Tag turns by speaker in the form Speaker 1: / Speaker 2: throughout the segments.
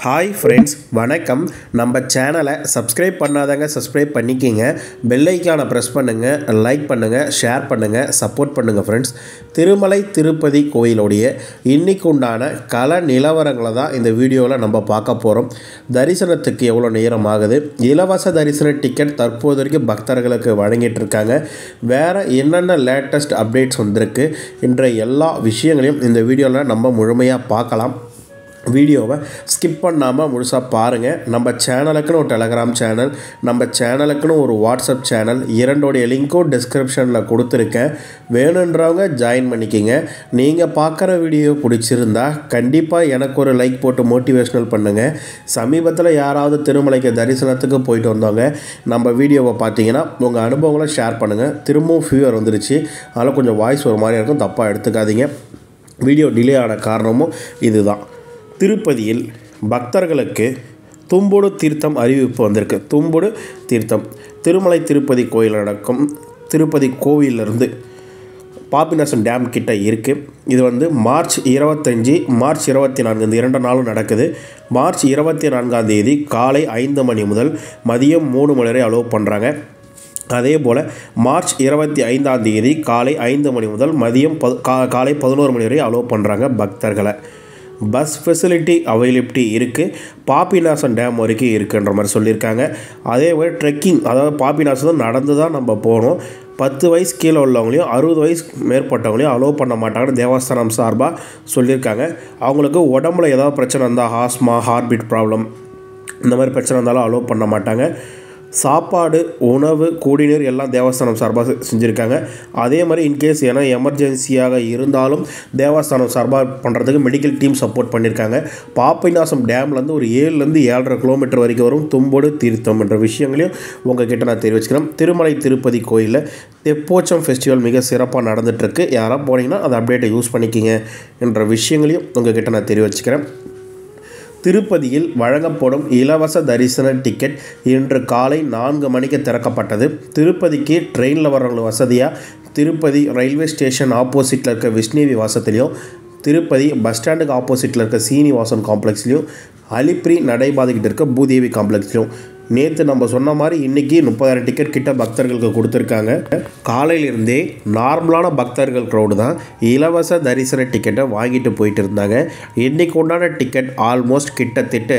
Speaker 1: hi friends வணக்கம் நம்ம சேனலை சப்ஸ்கிரைப் பண்ணாதவங்க சப்ஸ்கிரைப் பண்ணிக்கிங்க பெல்லைக்கான ப்ரெஸ் பண்ணுங்கள் லைக் பண்ணுங்கள் ஷேர் பண்ணுங்கள் சப்போர்ட் பண்ணுங்கள் ஃப்ரெண்ட்ஸ் திருமலை திருப்பதி கோயிலுடைய இன்னைக்கு உண்டான கல நிலவரங்களை தான் இந்த வீடியோவில் நம்ம பார்க்க போகிறோம் தரிசனத்துக்கு எவ்வளோ நேரம் ஆகுது இலவச தரிசன டிக்கெட் தற்போது வரைக்கும் பக்தர்களுக்கு வழங்கிட்டு இருக்காங்க வேறு என்னென்ன லேட்டஸ்ட் அப்டேட்ஸ் வந்திருக்கு என்ற எல்லா விஷயங்களையும் இந்த வீடியோவில் நம்ம முழுமையாக பார்க்கலாம் வீடியோவை ஸ்கிப் பண்ணாமல் முழுசாக பாருங்கள் நம்ம சேனலுக்குன்னு ஒரு டெலகிராம் சேனல் நம்ம சேனலுக்குன்னு ஒரு வாட்ஸ்அப் சேனல் இரண்டோடைய லிங்க்கும் டிஸ்கிரிப்ஷனில் கொடுத்துருக்கேன் வேணுன்றவங்க ஜாயின் பண்ணிக்கிங்க நீங்கள் பார்க்குற வீடியோ பிடிச்சிருந்தா கண்டிப்பாக எனக்கு ஒரு லைக் போட்டு மோட்டிவேஷ்னல் பண்ணுங்கள் சமீபத்தில் யாராவது திருமலைக்கு தரிசனத்துக்கு போயிட்டு வந்தவங்க நம்ம வீடியோவை பார்த்தீங்கன்னா உங்கள் அனுபவங்களை ஷேர் பண்ணுங்கள் திரும்பவும் ஃபீவர் வந்துருச்சு அதனால் கொஞ்சம் வாய்ஸ் ஒரு மாதிரி இருக்கும் தப்பாக எடுத்துக்காதீங்க வீடியோ டிலே ஆன காரணமும் இதுதான் திருப்பதியில் பக்தர்களுக்கு தும்புடு தீர்த்தம் அறிவிப்பு வந்திருக்கு தும்புடு தீர்த்தம் திருமலை திருப்பதி கோயில் நடக்கும் திருப்பதி கோவிலிருந்து பாப்பிநாசன் டேம் கிட்ட இருக்குது இது வந்து மார்ச் இருபத்தஞ்சி மார்ச் இருபத்தி நான்கு இந்த இரண்டு நாளும் நடக்குது மார்ச் இருபத்தி நான்காம் தேதி காலை ஐந்து மணி முதல் மதியம் மூணு மணி வரை அலோவ் பண்ணுறாங்க அதே போல் மார்ச் இருபத்தி ஐந்தாம் தேதி காலை ஐந்து மணி முதல் மதியம் பது கா காலை பதினோரு மணி வரை அலோவ் பண்ணுறாங்க பக்தர்களை பஸ் ஃபெசிலிட்டி அவைலபிலிட்டி இருக்குது பாப்பிநாசம் டேம் வரைக்கும் இருக்குன்ற மாதிரி சொல்லியிருக்காங்க அதே மாதிரி ட்ரெக்கிங் அதாவது பாப்பிநாசம் நடந்து தான் நம்ம போகணும் பத்து வயசு கீழே உள்ளவங்களையும் அறுபது வயசு மேற்பட்டவங்களையும் அலோவ் பண்ண மாட்டாங்கன்னு தேவஸ்தானம் சார்பாக சொல்லியிருக்காங்க அவங்களுக்கு உடம்புல ஏதாவது பிரச்சனை இருந்தால் ஆஸ்மா ஹார்ட் பீட் ப்ராப்ளம் இந்த மாதிரி பிரச்சனை இருந்தாலும் அலோவ் பண்ண மாட்டாங்க சாப்பாடு உணவு குடிநீர் எல்லாம் தேவஸ்தானம் சார்பாக செஞ்சுருக்காங்க அதே மாதிரி இன்கேஸ் ஏன்னா எமர்ஜென்சியாக இருந்தாலும் தேவஸ்தானம் சார்பாக பண்ணுறதுக்கு மெடிக்கல் டீம் சப்போர்ட் பண்ணியிருக்காங்க பாப்பிநாசம் டேம்லேருந்து ஒரு ஏழுலேருந்து ஏழரை கிலோமீட்டர் வரைக்கும் வரும் தும்போடு தீர்த்தம் என்ற விஷயங்களையும் உங்ககிட்ட நான் தெரிவிச்சுக்கிறேன் திருமலை திருப்பதி கோயிலில் தெப்போச்சம் ஃபெஸ்டிவல் மிக சிறப்பாக நடந்துகிட்ருக்கு யாராக போனீங்கன்னா அந்த அப்டேட்டை யூஸ் பண்ணிக்கிங்க என்ற விஷயங்களையும் உங்ககிட்ட நான் தெரிவிச்சுக்கிறேன் திருப்பதியில் வழங்கப்படும் இலவச தரிசன டிக்கெட் இன்று காலை நான்கு மணிக்கு திறக்கப்பட்டது திருப்பதிக்கு ட்ரெயினில் வர்றவங்களுக்கு வசதியாக திருப்பதி ரயில்வே ஸ்டேஷன் ஆப்போசிட்டில் இருக்க விஷ்ணுவி வாசத்துலேயும் திருப்பதி பஸ் ஸ்டாண்டுக்கு ஆப்போசிட்டில் இருக்க சீனிவாசன் காம்ப்ளெக்ஸ்லேயும் அலிப்ரி நடைபாதைக்கிட்ட இருக்க பூதேவி காம்ப்ளெக்ஸ்லையும் நேற்று நம்ம சொன்ன மாதிரி இன்றைக்கி முப்பதாயிரம் டிக்கெட் கிட்ட பக்தர்களுக்கு கொடுத்துருக்காங்க காலையிலிருந்தே நார்மலான பக்தர்கள் க்ரௌடு தான் இலவச தரிசன டிக்கெட்டை வாங்கிட்டு போயிட்டு இருந்தாங்க இன்றைக்கு உண்டான டிக்கெட் ஆல்மோஸ்ட் கிட்டத்தட்ட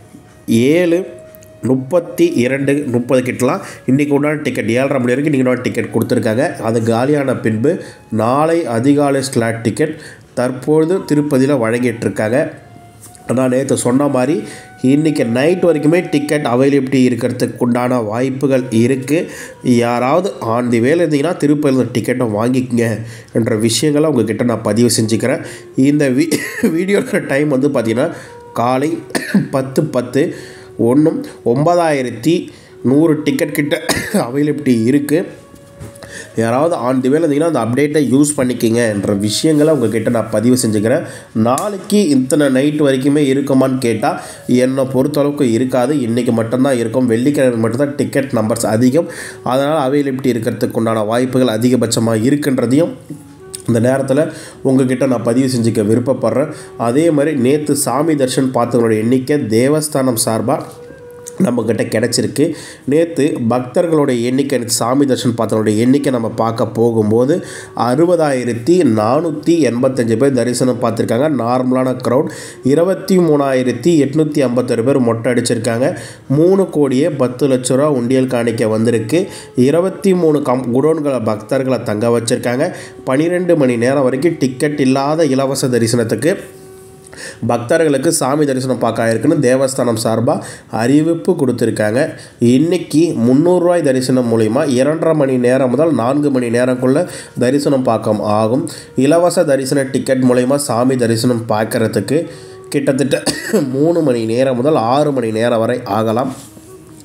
Speaker 1: ஏழு முப்பத்தி இரண்டு முப்பது கிட்டலாம் இன்றைக்கி உண்டான டிக்கெட் ஏழரை மணி வரைக்கும் இன்றைக்கி டிக்கெட் கொடுத்துருக்காங்க அது காலியான பின்பு நாளை அதிகாலை ஸ்லாட் டிக்கெட் தற்பொழுது திருப்பதியில் வழங்கிட்டுருக்காங்க நான் நேற்று சொன்ன மாதிரி இன்றைக்கி நைட் வரைக்குமே டிக்கெட் அவைலபிலிட்டி இருக்கிறதுக்கு உண்டான வாய்ப்புகள் இருக்குது யாராவது ஆன் தி வேலை இருந்தீங்கன்னா திருப்பதியில் டிக்கெட்டை வாங்கிக்கங்க என்ற விஷயங்களை உங்ககிட்ட நான் பதிவு செஞ்சுக்கிறேன் இந்த வீ வீடியோட டைம் வந்து பார்த்திங்கன்னா காலை பத்து பத்து ஒன்றும் ஒன்பதாயிரத்தி நூறு டிக்கெட் கிட்ட அவைலபிலிட்டி இருக்குது யாராவது ஆன் தி வேலை இருந்தீங்கன்னா அந்த அப்டேட்டை யூஸ் பண்ணிக்கிங்க என்ற விஷயங்களை உங்ககிட்ட நான் பதிவு செஞ்சுக்கிறேன் நாளைக்கு இத்தனை நைட் வரைக்குமே இருக்குமான்னு கேட்டால் என்னை பொறுத்தளவுக்கு இருக்காது இன்றைக்கி மட்டும்தான் இருக்கும் வெள்ளிக்கிழமை மட்டும்தான் டிக்கெட் நம்பர்ஸ் அதிகம் அதனால் அவைலபிலிட்டி இருக்கிறதுக்கு உண்டான வாய்ப்புகள் அதிகபட்சமாக இருக்குன்றதையும் இந்த நேரத்தில் உங்ககிட்ட நான் பதிவு செஞ்சுக்க விருப்பப்படுறேன் அதே மாதிரி நேற்று சாமி தர்ஷன் பார்த்தவங்களோட எண்ணிக்கை தேவஸ்தானம் சார்பாக நம்மக்கிட்ட கிடச்சிருக்கு நேற்று பக்தர்களுடைய எண்ணிக்கை சாமி தர்ஷன் பார்த்தவங்களுடைய எண்ணிக்கை நம்ம பார்க்க போகும்போது அறுபதாயிரத்தி நானூற்றி எண்பத்தஞ்சு பேர் தரிசனம் பார்த்துருக்காங்க நார்மலான க்ரௌட் இருபத்தி மூணாயிரத்தி எட்நூற்றி ஐம்பத்தொரு பேர் மொட்டை அடிச்சிருக்காங்க மூணு கோடியே பத்து லட்ச ரூபா உண்டியல் காணிக்க வந்திருக்கு இருபத்தி மூணு கம் குடோன்களை பக்தர்களை தங்க வச்சுருக்காங்க பன்னிரெண்டு மணி நேரம் வரைக்கும் டிக்கெட் இல்லாத இலவச தரிசனத்துக்கு பக்தர்களுக்கு சாமி தரிசனம் பார்க்க ஆயிருக்குன்னு தேவஸ்தானம் சார்பாக அறிவிப்பு கொடுத்துருக்காங்க இன்றைக்கி முந்நூறுரூவாய் தரிசனம் மூலிமா இரண்டரை மணி நேரம் முதல் நான்கு மணி நேரக்குள்ளே தரிசனம் பார்க்க ஆகும் இலவச தரிசன டிக்கெட் மூலிமா சாமி தரிசனம் பார்க்குறதுக்கு கிட்டத்தட்ட மூணு மணி நேரம் முதல் ஆறு மணி நேரம் வரை ஆகலாம்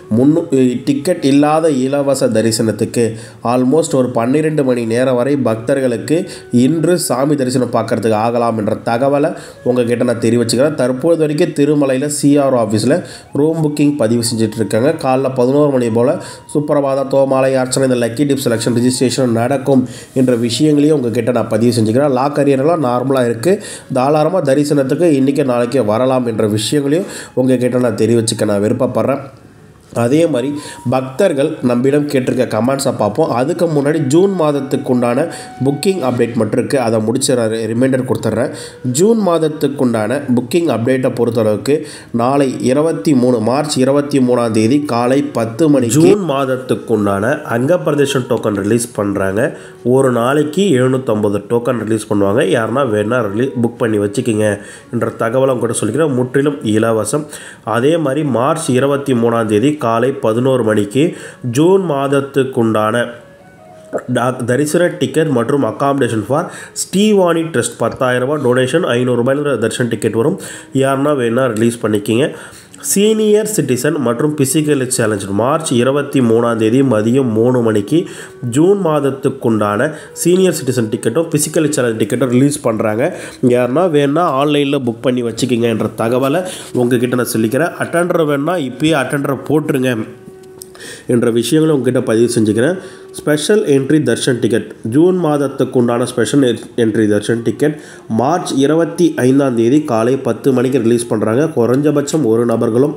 Speaker 1: முன்னூ டிக்கெட் இல்லாத இலவச தரிசனத்துக்கு ஆல்மோஸ்ட் ஒரு பன்னிரெண்டு மணி நேரம் வரை பக்தர்களுக்கு இன்று சாமி தரிசனம் பார்க்கறதுக்கு ஆகலாம் என்ற தகவலை உங்ககிட்ட நான் தெரிவிச்சுக்கிறேன் தற்போது வரைக்கும் திருமலையில் சிஆர் ஆஃபீஸில் ரூம் புக்கிங் பதிவு செஞ்சுட்டு இருக்காங்க காலைல பதினோரு மணி போல் சுப்பிரபாத தோமாலை அர்ச்சனை இந்த லக்கி டிப் செலெக்ஷன் ரிஜிஸ்ட்ரேஷன் நடக்கும் என்ற விஷயங்களையும் உங்ககிட்ட நான் பதிவு செஞ்சுக்கிறேன் லாக் அரியர்லாம் நார்மலாக இருக்குது தாராளமாக தரிசனத்துக்கு இன்றைக்கி நாளைக்கு வரலாம் என்ற விஷயங்களையும் உங்ககிட்ட நான் தெரிவிச்சுக்க நான் விருப்பப்படுறேன் அதே மாதிரி பக்தர்கள் நம்மிடம் கேட்டிருக்க கமெண்ட்ஸை பார்ப்போம் அதுக்கு முன்னாடி ஜூன் மாதத்துக்கு உண்டான புக்கிங் அப்டேட் மட்டும் இருக்குது அதை முடிச்சு ரிமைண்டர் கொடுத்துட்றேன் ஜூன் மாதத்துக்கு உண்டான புக்கிங் அப்டேட்டை பொறுத்தளவுக்கு நாளை இருபத்தி மூணு மார்ச் இருபத்தி மூணாம் தேதி காலை பத்து மணி ஜூன் மாதத்துக்கு உண்டான அங்கப்பிரதேசம் டோக்கன் ரிலீஸ் பண்ணுறாங்க ஒரு நாளைக்கு எழுநூற்றம்பது டோக்கன் ரிலீஸ் பண்ணுவாங்க யாருன்னா வேணா ரிலீஸ் புக் பண்ணி வச்சுக்கிங்க என்ற தகவலை கூட சொல்லிக்கிறேன் முற்றிலும் இலவசம் அதே மாதிரி மார்ச் இருபத்தி மூணாம் தேதி காலை பதினோரு மணிக்கு ஜூன் மாதத்துக்குண்டான டாக் தரிசன டிக்கெட் மற்றும் அகாமடேஷன் ஃபார் ஸ்டீவானி ட்ரஸ்ட் பத்தாயிரம் ரூபாய் டொனேஷன் ஐநூறுரூபாயில் தரிசன டிக்கெட் வரும் யாருன்னா வேணா ரிலீஸ் பண்ணிக்கிங்க சீனியர் சிட்டிசன் மற்றும் பிசிக்கல் சேலஞ்ச் மார்ச் இருபத்தி மூணாம் தேதி மதியம் மூணு மணிக்கு ஜூன் மாதத்துக்குண்டான சீனியர் சிட்டிசன் டிக்கெட்டும் பிசிக்கல் சேலஞ்ச் டிக்கெட்டும் ரிலீஸ் பண்ணுறாங்க யாருன்னா வேணா ஆன்லைனில் புக் பண்ணி வச்சுக்கிங்க என்ற தகவலை உங்ககிட்ட நான் சொல்லிக்கிறேன் அட்டண்டர் வேணா இப்பயே அட்டண்டரை போட்டுருங்க என்ற விஷயங்களை உங்ககிட்ட பதிவு செஞ்சுக்கிறேன் special entry darshan ticket June மாதத்துக்கு உண்டான special entry darshan ticket March இருபத்தி ஐந்தாம் தேதி காலை பத்து மணிக்கு ரிலீஸ் பண்ணுறாங்க குறைஞ்சபட்சம் ஒரு நபர்களும்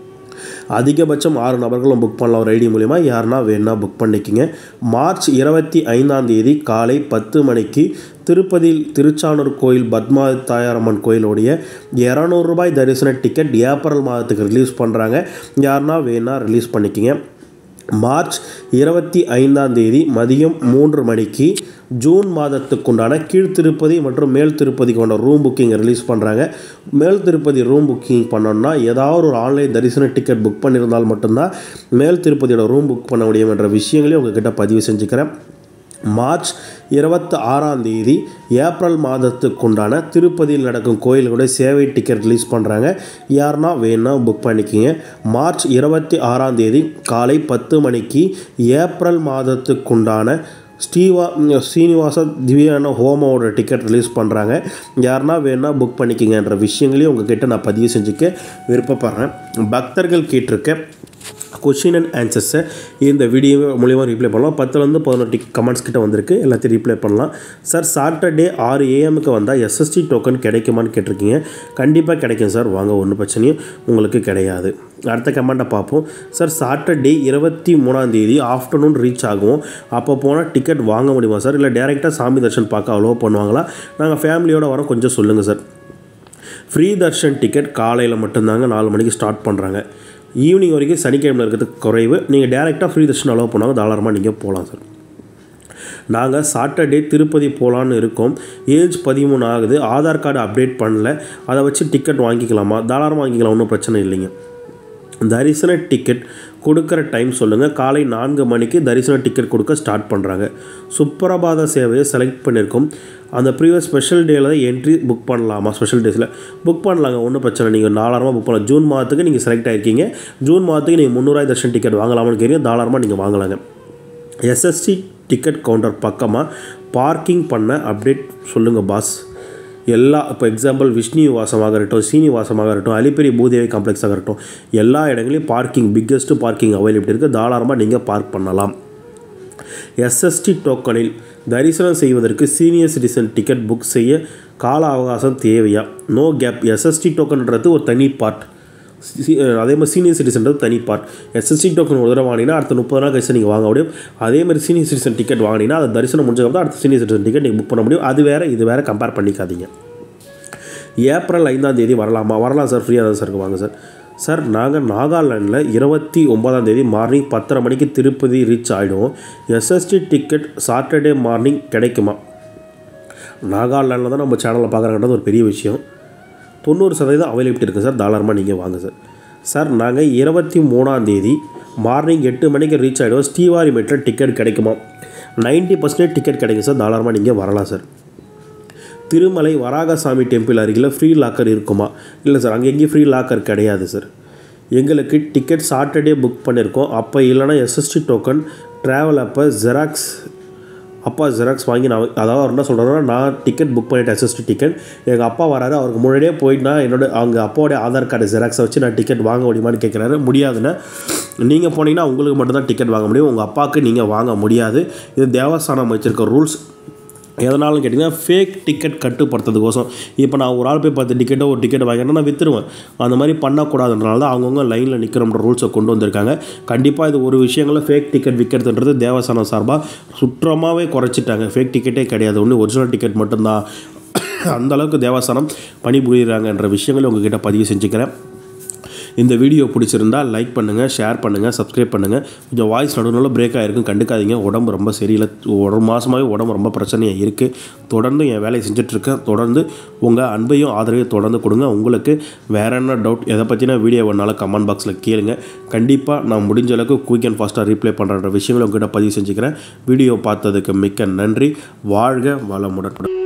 Speaker 1: அதிகபட்சம் ஆறு நபர்களும் புக் பண்ணலாம் ஒரு ஐடி மூலிமா யாருன்னா வேணா புக் பண்ணிக்கிங்க மார்ச் இருபத்தி ஐந்தாம் தேதி காலை பத்து மணிக்கு திருப்பதியில் திருச்சானூர் கோயில் பத்மா தாயாரம்மன் கோயிலுடைய இரநூறுபாய் தரிசன டிக்கெட் ஏப்ரல் மாதத்துக்கு ரிலீஸ் பண்ணுறாங்க யாருன்னா வேணா ரிலீஸ் பண்ணிக்கிங்க மார்ச் இருபத்தி ஐந்தாம் தேதி மதியம் மூன்று மணிக்கு ஜூன் மாதத்துக்குண்டான கீழ் திருப்பதி மற்றும் மேல் திருப்பதிக்கான ரூம் புக்கிங் ரிலீஸ் பண்ணுறாங்க மேல் திருப்பதி ரூம் புக்கிங் பண்ணோம்னா ஏதாவது ஒரு ஆன்லைன் தரிசன டிக்கெட் புக் பண்ணியிருந்தால் மட்டும்தான் மேல் திருப்பதியோட ரூம் புக் பண்ண முடியும் என்ற விஷயங்களையும் உங்ககிட்ட பதிவு செஞ்சுக்கிறேன் மார்ச் இருபத்தி ஆறாம் தேதி ஏப்ரல் மாதத்துக்குண்டான திருப்பதியில் நடக்கும் கோயில்களுடைய சேவை டிக்கெட் ரிலீஸ் பண்ணுறாங்க யாருன்னா வேணா புக் பண்ணிக்கிங்க மார்ச் இருபத்தி ஆறாம் தேதி காலை பத்து மணிக்கு ஏப்ரல் மாதத்துக்குண்டான ஸ்ரீவா ஸ்ரீனிவாச திவ்யான ஹோமோட டிக்கெட் ரிலீஸ் பண்ணுறாங்க யாருன்னா வேணால் புக் பண்ணிக்கிங்கன்ற விஷயங்களையும் உங்ககிட்ட நான் பதிவு செஞ்சுக்க விருப்பப்படுறேன் பக்தர்கள் கேட்டிருக்க கொஷின் அண்ட் ஆன்சர்ஸை இந்த வீடியோ மூலியமாக ரிப்ளை பண்ணலாம் பத்துலேருந்து பதினெட்டு கமெண்ட்ஸ் கிட்ட வந்திருக்கு எல்லாத்தையும் ரிப்ளை பண்ணலாம் சார் சாட்டர்டே ஆறு ஏஎம்க்கு வந்தால் எஸ்எஸ்டி டோக்கன் கிடைக்குமான்னு கேட்டிருக்கீங்க கண்டிப்பாக கிடைக்கும் சார் வாங்க ஒன்றும் பிரச்சனையும் உங்களுக்கு கிடையாது அடுத்த கமெண்ட்டை பார்ப்போம் சார் சாட்டர்டே இருபத்தி மூணாம் தேதி ஆஃப்டர்நூன் ரீச் ஆகும் அப்போ போனால் டிக்கெட் வாங்க முடியுமா சார் இல்லை டேரெக்டாக சாமி தர்ஷன் பார்க்க அலோவ் பண்ணுவாங்களா நாங்கள் ஃபேமிலியோட வரோம் கொஞ்சம் சொல்லுங்கள் சார் ஃப்ரீ தர்ஷன் டிக்கெட் காலையில் மட்டும்தாங்க நாலு மணிக்கு ஸ்டார்ட் பண்ணுறாங்க ஈவினிங் வரைக்கும் சனிக்கிழமை இருக்கிறதுக்கு குறைவு நீங்கள் டேரெக்டாக ஃப்ரீ தர்ஷன் அலோவ் பண்ணாங்க தாராளமாக நீங்கள் போகலாம் சார் நாங்கள் சாட்டர்டே திருப்பதி போகலான்னு இருக்கோம் ஏஜ் பதிமூணு ஆகுது ஆதார் கார்டு அப்டேட் பண்ணல அதை வச்சு டிக்கெட் வாங்கிக்கலாமா தாராளமாக வாங்கிக்கலாம் ஒன்றும் பிரச்சனை இல்லைங்க தரிசன டிக்கெட் கொடுக்குற டைம் சொல்லுங்கள் காலை நான்கு மணிக்கு தரிசன டிக்கெட் கொடுக்க ஸ்டார்ட் பண்ணுறாங்க சுப்பிரபாத சேவையை செலக்ட் பண்ணியிருக்கோம் அந்த ப்ரீவியஸ் ஸ்பெஷல் டேயில் தான் என்ட்ரி புக் பண்ணலாமா ஸ்பெஷல் டேஸில் புக் பண்ணலாங்க ஒன்றும் பிரச்சனை நீங்கள் நாலாயிரமா புக் பண்ணலாம் ஜூன் மாதத்துக்கு நீங்கள் செலக்ட் ஆகிருக்கீங்க ஜூன் மாதத்துக்கு நீங்கள் முந்நூறுவாய் தர்ஷன் டிக்கெட் வாங்கலாமான்னு கேட்குறீங்க தாராளமாக நீங்கள் வாங்கலாங்க எஸ்எஸ்டி டிக்கெட் கவுண்டர் பக்கமாக பார்க்கிங் பண்ண அப்டேட் சொல்லுங்கள் பாஸ் எல்லா இப்போ எக்ஸாம்பிள் விஷ்ணுவாசமாக இருக்கட்டும் சீனிவாசமாக இருக்கட்டும் அலிப்பெரி பூதேவி காம்ப்ளெக்ஸாக இருக்கட்டும் எல்லா இடங்களையும் பார்க்கிங் பிக்கெஸ்ட்டு பார்க்கிங் அவைலபிலிட்டி இருக்குது தாராளமாக நீங்கள் பார்க் பண்ணலாம் எஸ்எஸ்டி டோக்கனில் தரிசனம் செய்வதற்கு சீனியர் சிட்டிசன் டிக்கெட் புக் செய்ய கால அவகாசம் தேவையா நோ கேப் எஸ்எஸ்டி டோக்கன்ன்றது ஒரு தனி பார்ட் அதே மாதிரி சீனியர் சிட்டிசன்றது தனி பார்ட் எஸ்எஸ்டி டோக்கன் ஒரு தடவை வாங்கினீங்கன்னா அடுத்த முப்பது நாள் கழிச்சு நீங்கள் வாங்க முடியும் அதே மாதிரி சீனியர் சிட்டிசன் டிக்கெட் வாங்கினீங்கன்னா அது தரிசனம் முடிஞ்சதுக்கப்புறம் அடுத்த சீனியர் சிட்டிசன் டிக்கெட் நீங்கள் புக் பண்ண முடியும் அது வேறு இது வேறு கம்பேர் பண்ணிக்காதீங்க ஏப்ரல் ஐந்தாம் தேதி வரலாமா வரலாம் சார் ஃப்ரீயாக தான் சார் வாங்க சார் சார் நாங்கள் நாகாலாண்டில் இருபத்தி ஒன்பதாம் தேதி மார்னிங் பத்தரை மணிக்கு திருப்பதி ரீச் ஆகிடுவோம் எஸ்எஸ்டி டிக்கெட் சாட்டர்டே மார்னிங் கிடைக்குமா நாகாலாண்டில் தான் நம்ம சேனலில் பார்க்குறாங்கன்றது ஒரு பெரிய விஷயம் தொண்ணூறு சதவீதம் அவைலபிலிட்டி இருக்குது சார் தாராளமாக நீங்கள் வாங்க சார் சார் நாங்கள் இருபத்தி மூணாம் தேதி மார்னிங் எட்டு மணிக்கு ரீச் ஆகிடுவோம் ஸ்ரீவாரிமேட்டில் டிக்கெட் கிடைக்குமா நைன்ட்டி பர்சன்டேஜ் டிக்கெட் கிடைக்கும் சார் தாராளமாக நீங்கள் வரலாம் சார் திருமலை வராகசாமி டெம்பிள் அருகில் ஃப்ரீ லாக்கர் இருக்குமா இல்லை சார் அங்கே எங்கேயும் ஃப்ரீ லாக்கர் கிடையாது சார் எங்களுக்கு டிக்கெட் சாட்டர்டே புக் பண்ணியிருக்கோம் அப்போ இல்லைனா எஸ்எஸ்டி டோக்கன் ட்ராவல் அப்போ ஜெராக்ஸ் அப்பா ஜெராக்ஸ் வாங்கி நான் அதாவது அவர் என்ன சொல்கிறாருன்னா நான் டிக்கெட் புக் பண்ணிட்டேன் எஸ்எஸ்டி டிக்கெட் எங்கள் அப்பா வராரு அவருக்கு முன்னாடியே போயிட்டு நான் என்னோட அவங்க அப்பாவோடைய ஆதார் கார்டு ஜெராக்ஸை வச்சு நான் டிக்கெட் வாங்க முடியுமான்னு கேட்குறாரு முடியாதுன்னு நீங்கள் போனீங்கன்னா உங்களுக்கு மட்டும்தான் டிக்கெட் வாங்க முடியும் உங்கள் அப்பாவுக்கு நீங்கள் வாங்க முடியாது இது தேவஸ்தானம் வச்சுருக்க ரூல்ஸ் எதனாலும் கேட்டிங்கன்னா ஃபேக் டிக்கெட் கட்டுப்படுத்துறதுக்கோசம் இப்போ நான் ஒரு ஆள் போய் பத்து டிக்கெட்டோ ஒரு டிக்கெட் வாங்கினா நான் விற்றுருவேன் அந்த மாதிரி பண்ணக்கூடாதுன்றனால தான் அவங்கவுங்க லைனில் நிற்கிறோம்ன்ற ரூல்ஸை கொண்டு வந்திருக்காங்க கண்டிப்பாக இது ஒரு விஷயங்களில் ஃபேக் டிக்கெட் விற்கிறதுன்றது தேவஸ்தானம் சார்பாக சுற்றமாகவே குறைச்சிட்டாங்க ஃபேக் டிக்கெட்டே கிடையாது ஒன்று ஒரிஜினல் டிக்கெட் மட்டும்தான் அந்த அளவுக்கு தேவஸ்தானம் பணிபுரிகிறாங்கன்ற விஷயங்களை உங்ககிட்ட பதிவு செஞ்சுக்கிறேன் இந்த வீடியோ பிடிச்சிருந்தா லைக் பண்ணுங்கள் ஷேர் பண்ணுங்கள் சப்ஸ்கிரைப் பண்ணுங்கள் கொஞ்சம் வாய்ஸ் நடுவில் பிரேக் ஆகிருக்கும் கண்டுக்காதீங்க உடம்பு ரொம்ப சரியில்லை ஒரு மாதமாகவே உடம்பு ரொம்ப பிரச்சனையாக இருக்குது தொடர்ந்து என் வேலையை செஞ்சுட்ருக்கேன் தொடர்ந்து உங்கள் அன்பையும் ஆதரவையும் தொடர்ந்து கொடுங்க உங்களுக்கு வேற என்ன டவுட் எதை பற்றின வீடியோ வேணாலும் கமெண்ட் பாக்ஸில் கேளுங்க கண்டிப்பாக நான் முடிஞ்ச அளவுக்கு குயிக் அண்ட் ஃபாஸ்ட்டாக ரீப்ளை பண்ணுற விஷயங்களை உங்ககிட்ட பதிவு செஞ்சுக்கிறேன் வீடியோ பார்த்ததுக்கு மிக்க நன்றி வாழ்க வளமுடன்